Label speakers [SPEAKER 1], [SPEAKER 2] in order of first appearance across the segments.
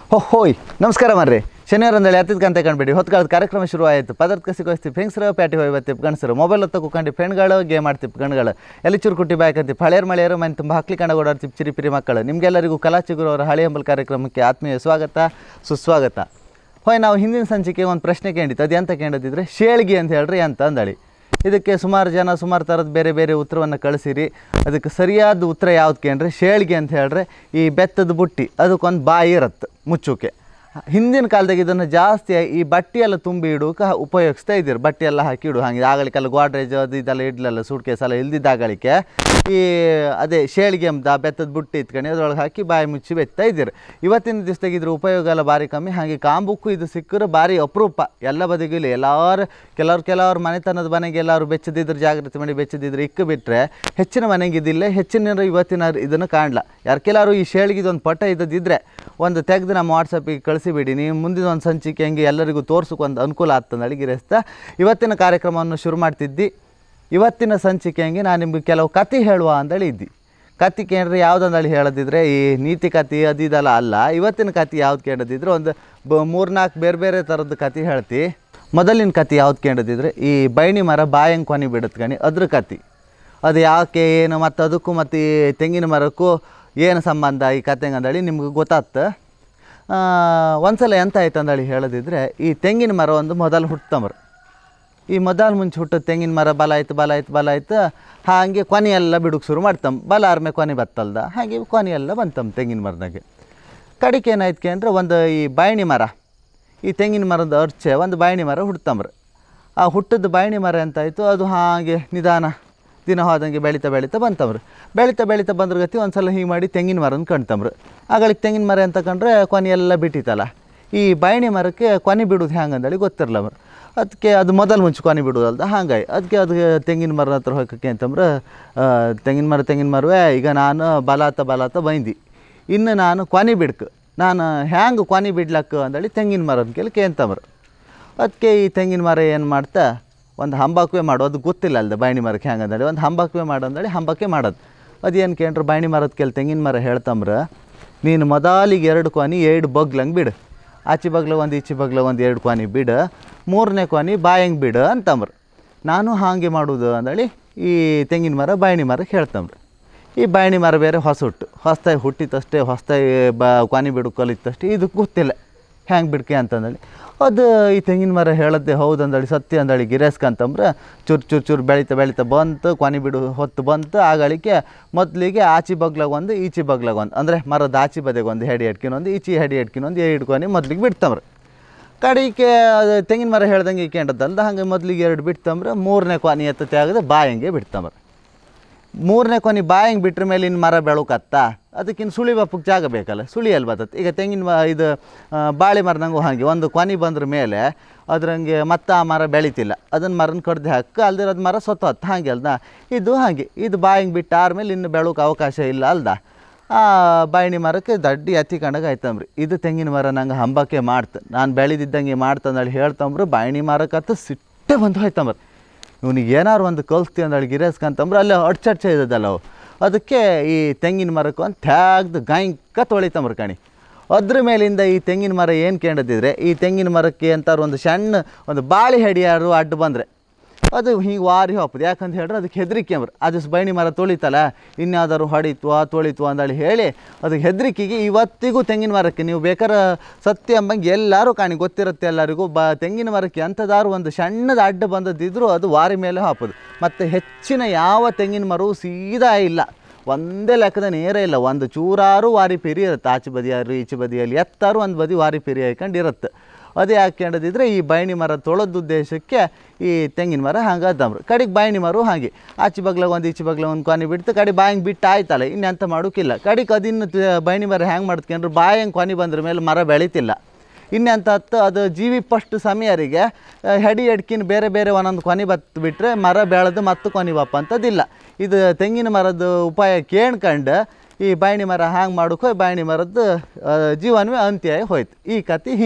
[SPEAKER 1] ಹೋ ಹೋಯ್ ನಮಸ್ಕಾರ ಮರ್ರಿ ಶನಿವಾರ ಅಂದೇಳಿ ಹತ್ತಿದ ಕಂತೆ ಕಂಡ್ಬಿಡಿ ಹೊತ್ಕಾಲದ ಕಾರ್ಯಕ್ರಮ ಶುರು ಆಯಿತು ಪದಾರ್ಥ ಕಸಿ ಕೊಸ್ತಿ ಹೆಂಗಸರು ಪ್ಯಾಟಿ ಹೋಗಿ ಬತ್ತಿ ಗಣಸರು ಮೊಬೈಲ್ ಹೊತ್ತ ಕುಕೊಂಡು ಫ್ರೆಂಡ್ಗಳು ಗೇಮ್ ಆಡ್ತಿಪ್ ಗಣ್ಗಳು ಎಲ್ಲಿ ಚೂರು ಕುಟ್ಟಿ ಬಾಯ್ಕಂತಿ ಹಳೆಯರ್ ಮಳೆಯರು ಮನೆ ತುಂಬ ಹಕ್ಲಿ ಕಂಡ ಓಡಾಡ್ತಿಪ್ ಚಿರಿಪಿರಿ ಮಕ್ಕಳು ನಿಮಗೆಲ್ಲರಿಗೂ ಕಲಾ ಚಿಗುರು ಅವರ ಹಳಿ ಹಂಬಲ್ ಕಾರ್ಯಕ್ರಮಕ್ಕೆ ಆತ್ಮೀಯ ಸ್ವಾಗತ ಸುಸ್ವಾಗತ ಹೋಯ್ ನಾವು ಹಿಂದಿನ ಸಂಚಿಕೆ ಒಂದು ಪ್ರಶ್ನೆ ಕೇಳಿತ್ತು ಅದು ಎಂತ ಕೇಳಿದ್ರೆ ಶೇಳ್ಗಿ ಅಂತ ಹೇಳ್ರಿ ಅಂತ ಅಂದಳಿ ಇದಕ್ಕೆ ಸುಮಾರು ಜನ ಸುಮಾರು ಥರದ ಬೇರೆ ಬೇರೆ ಉತ್ತರವನ್ನು ಕಳಿಸಿರಿ ಅದಕ್ಕೆ ಸರಿಯಾದ ಉತ್ತರ ಯಾವ್ದು ಕೇಳ್ರಿ ಶೇಳ್ಗೆ ಅಂತ ಹೇಳ್ರೆ ಈ ಬೆತ್ತದ ಬುಟ್ಟಿ ಅದಕ್ಕೊಂದು ಬಾಯಿ ಇರತ್ತೆ ಮುಚ್ಚುಕೆ ಹಿಂದಿನ ಕಾಲದಾಗ ಇದನ್ನು ಜಾಸ್ತಿ ಈ ಬಟ್ಟೆ ಎಲ್ಲ ತುಂಬಿ ಇಡೋಕೆ ಉಪಯೋಗಿಸ್ತಾ ಇದ್ದೀರಿ ಬಟ್ಟೆ ಎಲ್ಲ ಹಾಕಿ ಇಡು ಹಾಗೆ ಆಗಲಿಕ್ಕೆಲ್ಲ ಗೋಡ್ರೇಜ್ ಅದು ಇದೆಲ್ಲ ಇಡ್ಲಲ್ಲ ಸೂಟ್ ಕೇಸ್ ಎಲ್ಲ ಇಲ್ದಿದ್ದಾಗಲಿಕ್ಕೆ ಈ ಅದೇ ಶೇಳಿಗೆ ಅಂತ ಬೆತ್ತದ ಬುಟ್ಟಿ ಇತ್ಕೊಂಡು ಅದ್ರೊಳಗೆ ಹಾಕಿ ಬಾಯಿ ಮುಚ್ಚಿ ಬೆತ್ತಾ ಇದ್ದೀರಿ ಇವತ್ತಿನ ದಿವಸದಾಗ ಇದ್ರ ಉಪಯೋಗ ಎಲ್ಲ ಭಾರಿ ಕಮ್ಮಿ ಹಾಗೆ ಕಾಂಬುಕ್ಕು ಇದು ಸಿಕ್ಕರೆ ಭಾರಿ ಅಪರೂಪ ಎಲ್ಲ ಬದಿಗಿಲ್ಲ ಎಲ್ಲಾರು ಕೆಲವ್ರು ಕೆಲವ್ರು ಮನೆತನದ ಮನೆಗೆ ಎಲ್ಲರೂ ಬೆಚ್ಚದಿದ್ರೆ ಜಾಗೃತಿ ಮಾಡಿ ಬೆಚ್ಚದಿದ್ರೆ ಇಕ್ಕ ಬಿಟ್ಟರೆ ಹೆಚ್ಚಿನ ಮನೆಗೆ ಇದಿಲ್ಲ ಹೆಚ್ಚಿನ ಇವತ್ತಿನ ಇದನ್ನು ಕಾಣಲ್ಲ ಯಾರು ಕೆಲವರು ಈ ಶೇಳಿಗೆ ಇದೊಂದು ಪಟ ಇದ್ದದಿದ್ರೆ ಒಂದು ತೆಗೆದು ನಮ್ಮ ವಾಟ್ಸಪ್ಪಿಗೆ ಕಳಿಸಿಬಿಡಿ ನೀವು ಮುಂದಿನ ಒಂದು ಸಂಚಿಕೆ ಹಂಗೆ ಎಲ್ಲರಿಗೂ ತೋರ್ಸೋಕೆ ಒಂದು ಅನುಕೂಲ ಆಗ್ತದೆ ಅಡಿಗಿರೆಸ್ತಾ ಇವತ್ತಿನ ಕಾರ್ಯಕ್ರಮವನ್ನು ಶುರು ಮಾಡ್ತಿದ್ದಿ ಇವತ್ತಿನ ಸಂಚಿಕೆ ಹಂಗೆ ನಾನು ನಿಮ್ಗೆ ಕೆಲವು ಕತೆ ಹೇಳುವ ಅಂತೇಳಿ ಇದ್ದಿ ಕತೆ ಕೇಳ್ರಿ ಯಾವುದಂದೇಳಿ ಹೇಳದಿದ್ರೆ ಈ ನೀತಿ ಕತೆ ಅದು ಇದೆಲ್ಲ ಅಲ್ಲ ಇವತ್ತಿನ ಕತೆ ಯಾವ್ದು ಕೇಳದಿದ್ರೆ ಒಂದು ಬ ಮೂರ್ನಾಲ್ಕು ಬೇರೆ ಬೇರೆ ಥರದ್ದು ಕತೆ ಹೇಳ್ತಿ ಮೊದಲಿನ ಕತೆ ಯಾವ್ದು ಕೇಳದಿದ್ರೆ ಈ ಬೈಣಿ ಮರ ಬಾಯಂಗೆ ಕೊನೆ ಬಿಡುತ್ತೆ ಕಣಿ ಅದ್ರ ಕತೆ ಅದು ಯಾಕೆ ಏನು ಮತ್ತು ಅದಕ್ಕೂ ಮತ್ತು ಈ ತೆಂಗಿನ ಮರಕ್ಕೂ ಏನು ಸಂಬಂಧ ಈ ಕತೆಗೆ ಅಂದೇಳಿ ನಿಮ್ಗೆ ಗೊತ್ತಾಗ್ತ ಒಂದ್ಸಲ ಎಂತ ಆಯ್ತು ಅಂದೇಳಿ ಹೇಳದಿದ್ರೆ ಈ ತೆಂಗಿನ ಮರ ಒಂದು ಮೊದಲು ಹುಟ್ಟಂಬರು ಈ ಮೊದಲು ಮುಂಚೆ ಹುಟ್ಟದ ತೆಂಗಿನ ಮರ ಬಲ ಆಯ್ತು ಬಲ ಆಯ್ತು ಬಲ ಆಯ್ತು ಹಾಗೆ ಕೊನೆ ಎಲ್ಲ ಬಿಡುಕ್ಕೆ ಶುರು ಮಾಡ್ತಮ್ ಬಲ ಆರ್ಮೆ ಕೊನೆ ಬತ್ತಲ್ದ ಹಾಗೆ ಕೊನೆ ಎಲ್ಲ ಬಂತಮ್ ತೆಂಗಿನ ಮರದಾಗೆ ಕಡಿಕೆ ಏನಾಯ್ತು ಅಂದ್ರೆ ಒಂದು ಈ ಬಾಯಣಿ ಮರ ಈ ತೆಂಗಿನ ಮರದ ಅರ್ಚೆ ಒಂದು ಬಾಯಣಿ ಮರ ಹುಡ್ತಂಬ್ರು ಆ ಹುಟ್ಟದ ಬಾಯಣಿ ಮರ ಎಂತಾಯಿತು ಅದು ಹಾಗೆ ನಿಧಾನ ದಿನ ಹೋದಂಗೆ ಬೆಳೀತಾ ಬೆಳೀತಾ ಬಂತವ್ರು ಬೆಳೀತಾ ಬೆಳೀತಾ ಬಂದ್ರ ಗತಿ ಒಂದು ಸಲ ಹೀಗೆ ಮಾಡಿ ತೆಂಗಿನ ಮರನ ಕಣ್ತಂಬ್ರು ಆಗಳಿಗೆ ತೆಂಗಿನ ಮರ ಅಂತ ಕಂಡ್ರೆ ಕೊನೆ ಎಲ್ಲ ಬಿಟ್ಟಿತ್ತಲ್ಲ ಈ ಬಾಯಣಿ ಮರಕ್ಕೆ ಕೊನೆ ಬಿಡೋದು ಹೆಂಗೆ ಅಂದೇಳಿ ಗೊತ್ತಿರಲ್ಲ ಅವರು ಅದಕ್ಕೆ ಅದು ಮೊದಲು ಮುಂಚೆ ಕೊನೆ ಬಿಡೋದಲ್ದ ಹಾಗಾಗಿ ಅದಕ್ಕೆ ಅದು ತೆಂಗಿನ ಮರ ಹತ್ರ ಹೋಗಕ್ಕೆ ಅಂತಂದ್ರೆ ಆ, ತೆಂಗಿನ ಮರ ತೆಂಗಿನ ಮರವೇ ಈಗ ನಾನು ಬಲಾತ ಬಲಾತ ಬೈಂದಿ ಇನ್ನು ನಾನು ಕೊನೆ ಬಿಡ್ಕು ನಾನು ಹ್ಯಾಂಗೆ ಕೊನೆ ಬಿಡ್ಲಕ್ಕ ಅಂದೇಳಿ ತೆಂಗಿನ ಮರದ ಕೇಳಿ ಕೇಂತಂಬ್ರು ಅದಕ್ಕೆ ಈ ತೆಂಗಿನ ಮರ ಏನು ಮಾಡ್ತಾ ಒಂದು ಹಂಬಾಕುವೆ ಮಾಡೋದು ಗೊತ್ತಿಲ್ಲ ಅಲ್ದ ಬಾಯಣಿ ಮರಕ್ಕೆ ಹೆಂಗೆ ಅಂದೇಳಿ ಒಂದು ಹಂಬಾಕುವೆ ಮಾಡು ಅಂದೇಳಿ ಹಂಬಾಕೆ ಮಾಡೋದು ಅದೇನು ಕೇಳ್ರೆ ಬಾಯಣಿ ಮರದ ಕೇಳಿ ತೆಂಗಿನ ಮರ ಹೇಳ್ತಂಬ್ರ ನೀನು ಮೊದಲಿಗೆ ಎರಡು ಕೊನೆ ಎರಡು ಬಗ್ಲಂಗೆ ಬಿಡು ಆಚೆ ಬಗ್ಲ ಒಂದು ಈಚೆ ಬಗ್ಲ ಒಂದು ಎರಡು ಕೊನೆ ಬಿಡು ಮೂರನೇ ಕೊನೆ ಬಾಯಂಗೆ ಬಿಡು ಅಂತಂಬ್ರು ನಾನು ಹಾಗೆ ಮಾಡೋದು ಅಂದೇಳಿ ಈ ತೆಂಗಿನ ಮರ ಬಾಯಣಿ ಮರಕ್ಕೆ ಹೇಳ್ತಂಬ್ರು ಈ ಬಾಯಣಿ ಮರ ಬೇರೆ ಹೊಸ ಹುಟ್ಟು ಹೊಸ್ದಾಗಿ ಹುಟ್ಟಿತಷ್ಟೇ ಹೊಸ್ದಾಗಿ ಬ ಕೊನೆ ಬಿಡು ಕಲಿತಷ್ಟೇ ಇದು ಗೊತ್ತಿಲ್ಲ ಹ್ಯಾಂಗೆ ಬಿಡ್ಕೆ ಅಂತಂದೇಳಿ ಅದು ಈ ತೆಂಗಿನ ಮರ ಹೇಳದ್ದೆ ಹೌದು ಅಂದಳಿ ಸತ್ಯ ಅಂದಳಿ ಗಿರೇಸ್ಕಂತಂದ್ರೆ ಚೂರು ಚೂರು ಚೂರು ಬೆಳೀತಾ ಬೆಳೀತಾ ಬಂತು ಕೊನೆ ಬಿಡು ಹೊತ್ತು ಬಂತು ಆಗಳಿಕೆ ಮೊದಲಿಗೆ ಆಚೆ ಬಗ್ಲಾಗ ಒಂದು ಈಚೆ ಬಗ್ಲಾಗ ಒಂದು ಅಂದರೆ ಮರದ ಆಚೆ ಬದಿಗೆ ಒಂದು ಹೆಡಿ ಒಂದು ಈಚೆ ಹೆಡಿ ಒಂದು ಎರಡು ಕೊನೆ ಮೊದಲಿಗೆ ಬಿಡ್ತಂಬ್ರು ಕಡಿಕೆ ಅದು ತೆಂಗಿನ ಮರ ಹೇಳ್ದಂಗೆ ಇಕ್ಕೊಂಡದ್ದಲ್ದ ಹಂಗೆ ಮೊದಲಿಗೆ ಎರಡು ಬಿಡ್ತಂಬ್ರೆ ಮೂರನೇ ಕೊನೆ ಎತ್ತ ತೆಗೆದು ಬಾಯಂಗೆ ಬಿಡ್ತಂಬ್ರೆ ಮೂರನೇ ಕೊನೆ ಬಾಯಂಗೆ ಬಿಟ್ರ ಮೇಲೆ ಇನ್ನು ಮರ ಬೆಳಕತ್ತ ಅದಕ್ಕಿನ್ನು ಸುಳಿ ಬಪ್ಪಕ್ಕೆ ಜಾಗ ಬೇಕಲ್ಲ ಸುಳಿ ಎಲ್ಲಿ ಬರ್ತದೆ ಈಗ ತೆಂಗಿನ ಮ- ಇದು ಆ, ಬಾಳೆ ಮರದಂಗೂ ಹಾಗೆ ಒಂದು ಕೊನೆ ಬಂದ್ರ ಮೇಲೆ ಅದ್ರಂಗೆ ಮತ್ತೆ ಆ ಮರ ಬೆಳಿತಿಲ್ಲ ಅದನ್ನು ಮರನ ಕಡ್ದು ಹಾಕಿ ಅಲ್ದಿರ ಅದು ಮರ ಸೊತ್ತತ್ತು ಹಾಗೆ ಅಲ್ದ ಇದು ಹಾಗೆ ಇದು ಬಾಯಂಗೆ ಬಿಟ್ಟು ಆದ್ಮೇಲೆ ಇನ್ನು ಬೆಳಕ್ಕೆ ಅವಕಾಶ ಇಲ್ಲ ಅಲ್ದ ಆ ಬಾಯಿಣಿ ಮರಕ್ಕೆ ದಡ್ಡಿ ಎತ್ತಿ ಕಂಡಾಗ ಆಯ್ತಂಬ್ರಿ ಇದು ತೆಂಗಿನ ಮರ ನಂಗೆ ಹಂಬಕ್ಕೆ ಮಾಡ್ತು ನಾನು ಬೆಳೆದಿದ್ದಂಗೆ ಮಾಡ್ತಂದೇಳಿ ಹೇಳ್ತಂಬ್ರು ಬಾಯಿಣಿ ಮರಕ್ಕತ್ತ ಸಿಟ್ಟೆ ಬಂದು ಹೋಯ್ತಂಬ್ರಿ ಇವನಿಗೆ ಏನಾರು ಒಂದು ಕಲ್ಸ್ತಿ ಅಂದೇಳಿ ಗಿರೇಸ್ಕಂತಂಬ್ರೆ ಅಲ್ಲೇ ಅಡ್ಚಡ್ಚ ಇದ್ದದಲ್ಲ ಅವು ಅದಕ್ಕೆ ಈ ತೆಂಗಿನ ಮರಕ್ಕೆ ಒಂದು ಟ್ಯಾಗ್ದು ಗಾಯಂಕ ತೊಳಿತಂಬ್ರ ಕಣಿ ಅದ್ರ ಮೇಲಿಂದ ಈ ತೆಂಗಿನ ಮರ ಏನು ಕೇಳದಿದ್ರೆ ಈ ತೆಂಗಿನ ಮರಕ್ಕೆ ಅಂತಾರು ಒಂದು ಸಣ್ಣ ಒಂದು ಬಾಳೆ ಹೆಡಿಯಾರು ಅಡ್ಡು ಬಂದರೆ ಅದು ಹಿಂಗೆ ವಾರಿ ಹೋಗ್ತದೆ ಯಾಕಂತ ಹೇಳಿದ್ರೆ ಅದಕ್ಕೆ ಹೆದರಿಕೆ ಅಂಬ್ರು ಅದು ಬೈಣಿ ಮರ ತೊಳಿತಲ್ಲ ಇನ್ಯಾವ್ದಾದ್ರು ಹೊಡಿತು ತೊಳಿತು ಅಂದೇಳಿ ಹೇಳಿ ಅದಕ್ಕೆ ಹೆದರಿಕೆಗೆ ಇವತ್ತಿಗೂ ತೆಂಗಿನ ಮರಕ್ಕೆ ನೀವು ಬೇಕಾದ್ರೆ ಸತ್ಯ ಎಂಬಂಗೆ ಎಲ್ಲರೂ ಕಾಣಿ ಗೊತ್ತಿರುತ್ತೆ ಎಲ್ಲರಿಗೂ ಬ ತೆಂಗಿನ ಮರಕ್ಕೆ ಎಂಥದಾರು ಒಂದು ಸಣ್ಣದ ಅಡ್ಡ ಬಂದದ್ದಿದ್ರೂ ಅದು ವಾರಿ ಮೇಲೆ ಹಾಕೋದು ಮತ್ತು ಹೆಚ್ಚಿನ ಯಾವ ತೆಂಗಿನ ಮರವು ಸೀದಾ ಇಲ್ಲ ಒಂದೇ ಲೆಕ್ಕದ ನೇರ ಇಲ್ಲ ಒಂದು ಚೂರಾರು ವಾರಿ ಪೆರಿ ಇರುತ್ತೆ ಆಚೆ ಬದಿಯಾರು ಈಚೆ ಬದಿಯಲ್ಲಿ ಎತ್ತಾರು ಒಂದು ಬದಿ ವಾರಿ ಪೆರಿ ಹಾಕೊಂಡು ಇರುತ್ತೆ ಅದೇ ಹಾಕ್ಯಂಡದಿದ್ರೆ ಈ ಬಾಯಿಣಿ ಮರ ತೊಳೆದ ಉದ್ದೇಶಕ್ಕೆ ಈ ತೆಂಗಿನ ಮರ ಹಂಗೆ ಅದಂಬ್ರು ಕಡೆಗೆ ಬಾಯಿಣಿ ಮರ ಹಾಗೆ ಆಚೆ ಬಗ್ಲಾಗ ಒಂದು ಈಚೆ ಬಗ್ಲಾಗ ಒಂದು ಕೊನೆ ಬಿಡ್ತು ಕಡೆ ಬಾಯಂಗೆ ಬಿಟ್ಟು ಆಯ್ತಲ್ಲ ಇನ್ನೆಂತ ಮಾಡೋಕ್ಕಿಲ್ಲ ಕಡೆಗೆ ಅದಿನ್ನು ತ- ಬಾಯಿಣಿ ಮರ ಹ್ಯಾಂಗೆ ಮಾಡ್ತ್ಕೊಂಡ್ರೆ ಬಾಯಂಗೆ ಕೊನೆ ಬಂದ್ರ ಮೇಲೆ ಮರ ಬೆಳೀತಿಲ್ಲ ಇನ್ನೆಂತ ಹತ್ತು ಅದು ಜೀವಿ ಫಸ್ಟ್ ಸಮಯರಿಗೆ ಆ, ಹೆಡಿ ಎಡ್ಕಿನ ಬೇರೆ ಬೇರೆ ಒಂದೊಂದು ಕೊನೆ ಬತ್ತು ಬಿಟ್ಟರೆ ಮರ ಬೆಳೆದು ಮತ್ತು ಕೊನೆ ಬಪ್ಪ ಅಂತದಿಲ್ಲ ಇದು ತೆಂಗಿನ ಮರದ ಉಪಾಯ ಕೇಳ್ಕಂಡು ಈ ಬಾಯಿಣಿ ಮರ ಹ್ಯಾಂಗೆ ಮಾಡೋಕೆ ಬಾಯಿಣಿ ಮರದ್ದು ಆ, ಜೀವನವೇ ಅಂತ್ಯ ಆಗಿ ಹೋಯ್ತು ಈ ಕತೆ ಹೀಗೆ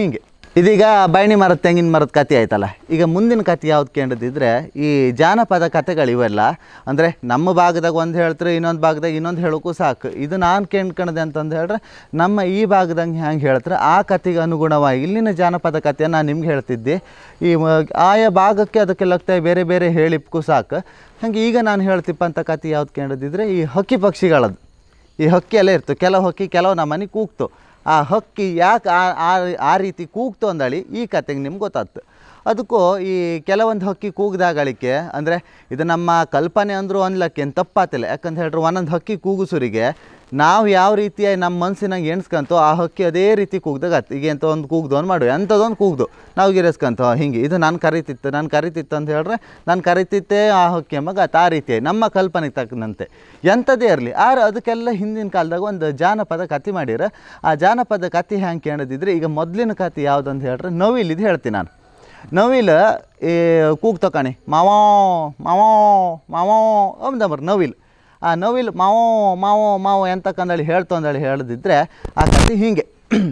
[SPEAKER 1] ಇದೀಗ ಬೈಣಿ ಮರದ ತೆಂಗಿನ ಮರದ ಕತೆ ಆಯ್ತಲ್ಲ ಈಗ ಮುಂದಿನ ಕತೆ ಯಾವ್ದು ಕೇಳಿದಿದ್ರೆ ಈ ಜಾನಪದ ಕತೆಗಳು ಇವೆಲ್ಲ ಅಂದರೆ ನಮ್ಮ ಭಾಗದಾಗ ಒಂದು ಹೇಳ್ತಾರೆ ಇನ್ನೊಂದು ಭಾಗದಾಗ ಇನ್ನೊಂದು ಹೇಳೋಕ್ಕೂ ಸಾಕು ಇದು ನಾನು ಕೇಳ್ಕಣದೆ ಅಂತಂದು ಹೇಳಿದ್ರೆ ನಮ್ಮ ಈ ಭಾಗದಂಗೆ ಹೆಂಗೆ ಹೇಳ್ತಾರೆ ಆ ಕತೆಗೆ ಅನುಗುಣವಾಗಿ ಇಲ್ಲಿನ ಜಾನಪದ ಕಥೆಯನ್ನು ನಾನು ನಿಮ್ಗೆ ಹೇಳ್ತಿದ್ದೆ ಈ ಮ- ಆಯಾ ಭಾಗಕ್ಕೆ ಅದಕ್ಕೆ ಲಗ್ತಾ ಬೇರೆ ಬೇರೆ ಹೇಳಿಪ್ಗೂ ಸಾಕು ಹಾಗೆ ಈಗ ನಾನು ಹೇಳ್ತಿಪ್ಪ ಅಂತ ಕತೆ ಯಾವ್ದು ಕೇಳಿದಿದ್ರೆ ಈ ಹಕ್ಕಿ ಪಕ್ಷಿಗಳದ್ದು ಈ ಹಕ್ಕಿ ಎಲ್ಲ ಇತ್ತು ಕೆಲವು ಹಕ್ಕಿ ಕೆಲವು ನಮ್ಮ ಮನೆ ಕೂಗ್ತು ಆ ಹಕ್ಕಿ ಯಾಕೆ ಆ ಆ- ಆ ರೀತಿ ಕೂಗ್ತು ಅಂದಳಿ ಈ ಕತೆಗೆ ನಿಮ್ಗೆ ಗೊತ್ತಾಯ್ತು ಅದಕ್ಕೂ ಈ ಕೆಲವೊಂದು ಹಕ್ಕಿ ಕೂಗ್ದಾಗಳಿಕೆ ಅಂದರೆ ಇದು ನಮ್ಮ ಕಲ್ಪನೆ ಅಂದರೂ ಅನ್ಲಕ್ಕೆ ಏನು ತಪ್ಪಾತಿಲ್ಲ ಯಾಕಂತ ಹೇಳಿದ್ರೆ ಒಂದೊಂದು ಹಕ್ಕಿ ಕೂಗುಸುರಿಗೆ ನಾವು ಯಾವ ರೀತಿಯಾಗಿ ನಮ್ಮ ಮನಸ್ಸಿನಾಗ ಎಣ್ಸ್ಕಂತೋ ಆ ಹಕ್ಕಿ ಅದೇ ರೀತಿ ಕೂಗ್ದಾಗ ಆತು ಈಗ ಎಂತ ಒಂದು ಕೂಗ್ದು ಒಂದು ಮಾಡು ಎಂಥದೊಂದು ಕೂಗ್ದು ನಾವು ಗಿರಸ್ಕಂತ ಹಿಂಗೆ ಇದು ನಾನು ಕರಿತಿತ್ತು ನಾನು ಕರಿತಿತ್ತು ಅಂತ ಹೇಳಿದ್ರೆ ನಾನು ಕರಿತಿದ್ದೆ ಆ ಹಕ್ಕಿ ಮಗ ಆ ರೀತಿ ನಮ್ಮ ಕಲ್ಪನೆಗೆ ತಕ್ಕಂತೆ ಎಂಥದ್ದೇ ಇರಲಿ ಆದ್ರೆ ಅದಕ್ಕೆಲ್ಲ ಹಿಂದಿನ ಕಾಲದಾಗ ಒಂದು ಜಾನಪದ ಕತೆ ಮಾಡಿರ ಆ ಜಾನಪದ ಕತೆ ಹೆಂಗೆ ಕೇಳಿದಿದ್ರೆ ಈಗ ಮೊದಲಿನ ಕತೆ ಯಾವುದಂತ ಹೇಳಿದ್ರೆ ನವಿಲ್ ಇದು ಹೇಳ್ತೀನಿ ನಾನು ನವಿಲ್ ಈ ಕೂಗ್ ತಕಣಿ ಮಾವೋ ಮಾವೋ ಮಾವೋ ಅಂದಮ್ರ ನವಿಲ್ ಆ ನವಿಲ್ ಮಾವೋ ಮಾವೋ ಮಾವೋ ಎಂತಕ್ಕಂದಳಿ ಹೇಳ್ತು ಅಂದಳಿ ಹೇಳಿದಿದ್ರೆ ಆ ಕತೆ ಹೀಗೆ